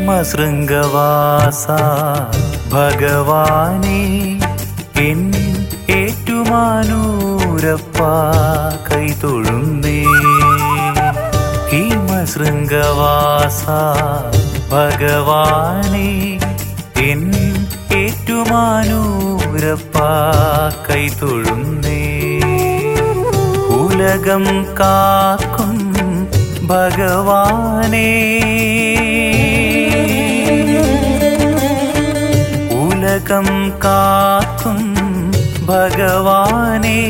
ഭീമശൃംഗവാസ ഭഗവാനെ എൻ ഏറ്റുമാനൂരപ്പ കൈതൊഴുന്നേ ഭീമശൃംഗവാസ ഭഗവാനെ എൻ ഏറ്റുമാനൂരപ്പ കൈതൊഴുന്നേ ഉലകം കാക്കും ഭഗവാനേ ഉലകം കാക്കും ഭഗവാനെ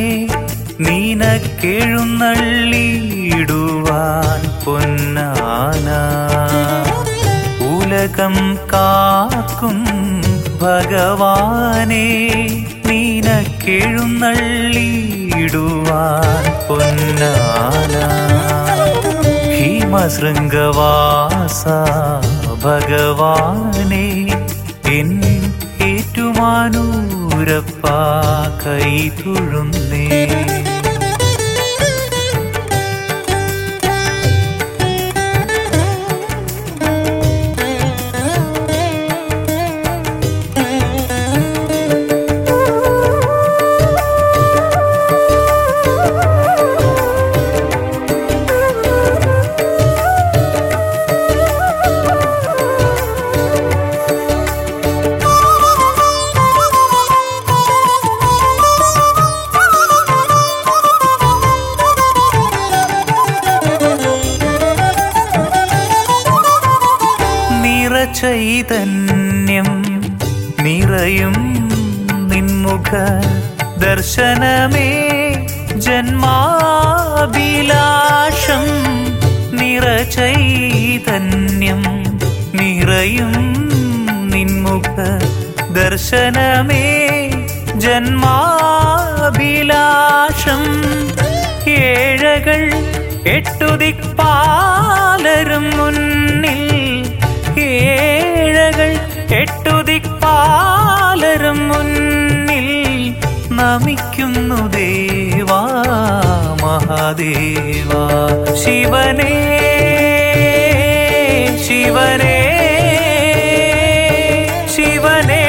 നീനക്കെഴുന്നള്ളിയിടുവാൻ പൊന്നാന ഉലകം കാക്കും ഭഗവാനെ നീനക്കെഴുന്നള്ളിയിടുവാൻ പൊന്നാന ഭീമശൃംഗവാസ ഭഗവാനെ എൻ ഏറ്റുമാനൂരപ്പ കൈ തുഴുന്നേ നിറചൈതന്യം നിറയും നിൻമുഖ ദർശനമേ ജന്മാഭിലാഷം നിറചൈതന്യം നിറയും നിൻമുഖ ദർശനമേ ജന്മാഭിലാഷം ഏഴകൾ എട്ടുദിക്പാലരും മുന്നിൽ ഏഴകൾ എട്ടുദിക്പാലരും മുന്നിൽ നമിക്കുന്നു ദേവാ മഹാദേവ ശിവനേ ശിവനേ ശിവനേ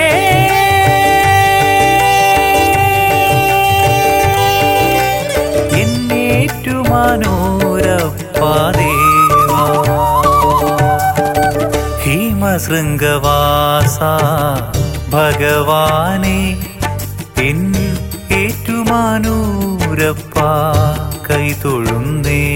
എന്നേറ്റുമാനോരപ്പാദേവാ ഭീമശൃംഗവാസ ഭഗവാനെ എൻ ഏറ്റുമാനൂരപ്പ കൈതൊഴുന്നേ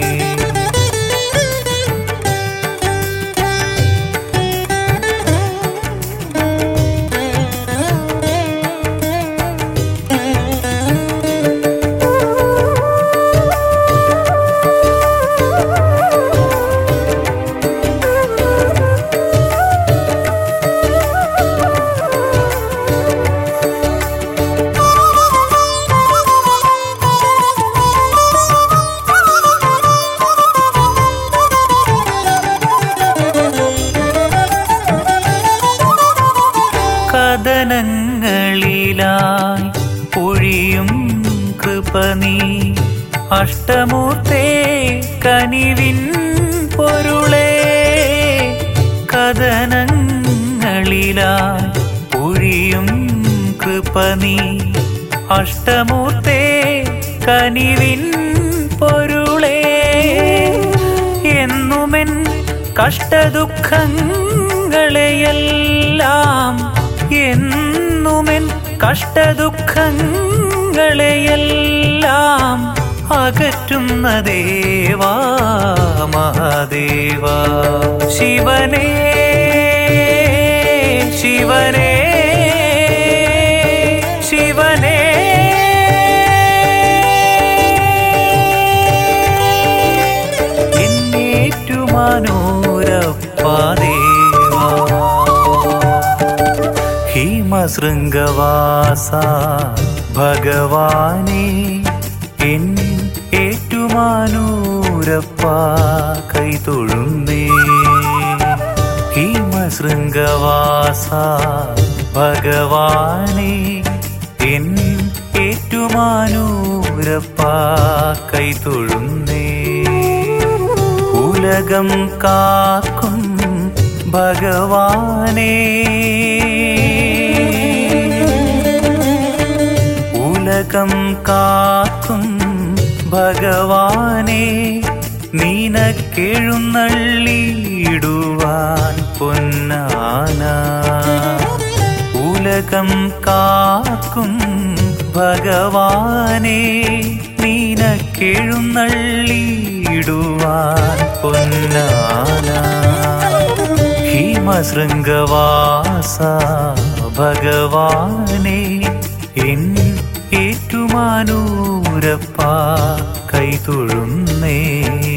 കഥനങ്ങളിലായി പൊഴിയും കൃപ നീ അഷ്ടമൂർത്തേ കനിവിൻ പൊരുളേ കഥനങ്ങളിലായി പൊഴിയും കൃപ നീ അഷ്ടമൂർത്തേ കനിവിൻ പൊരുളേ എന്നുമെൻ കഷ്ടദുഃഖങ്ങളെയെല്ലാം എന്നുമെൻ കഷ്ടദുഃഖങ്ങളെയെല്ലാം അകറ്റുന്ന ദേവാ മഹാദേവ ശിവനേ ശിവനേ ശിവനേ എന്നേറ്റുമാനോരപ്പാദേവാ ഭീമശൃംഗവാസ ഭഗവാനെ എൻ ഏറ്റുമാനൂരപ്പ കൈതൊഴുന്നേ ഭീമശൃംഗവാസ ഭഗവാനെ എൻ ഏറ്റുമാനൂരപ്പ കൈതൊഴുന്നേ ഉലകം കാക്കും ഭഗവാനേ ഉലകം കാക്കും ഭഗവാനെ നീനക്കെഴുന്നള്ളിയിടുവാൻ പൊന്നാന ഉലകം കാക്കും ഭഗവാനെ നീനക്കെഴുന്നള്ളിയിടുവാൻ പൊന്നാന ഹിമശൃംഗവാസ ഭഗവാനെ എൻ ഏറ്റുമാനൂരപ്പ കൈതൊഴുന്നേ